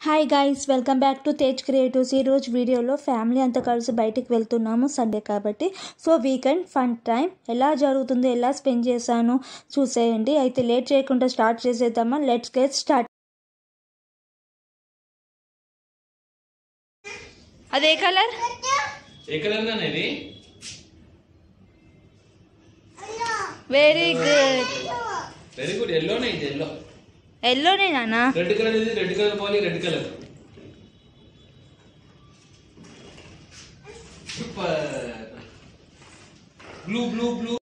hi guys welcome back to Tej creatives ఈరోజు వీడియోలో family అంతా కలిసి బయటికి వెళ్తున్నాము సండే కాబట్టి సో వీకెండ్ ఫన్ టైం ఎలా జరుగుతుందో ఎలా స్పెండ్ చేశాను చూసేయండి అయితే లేట్ చేయకుండా స్టార్ట్ చేసేద్దామా లెట్స్ గెట్ స్టార్ట్ అదే కలర్ ఏ కలర్ దాని ఇది వెరీ గుడ్ వెరీ గుడ్ ఎల్లోనే ఇది ఎల్లో ఎల్లోనే నానా రెడ్ కలర్ ఇది రెడ్ కలర్ పోలి red colour super blue blue blue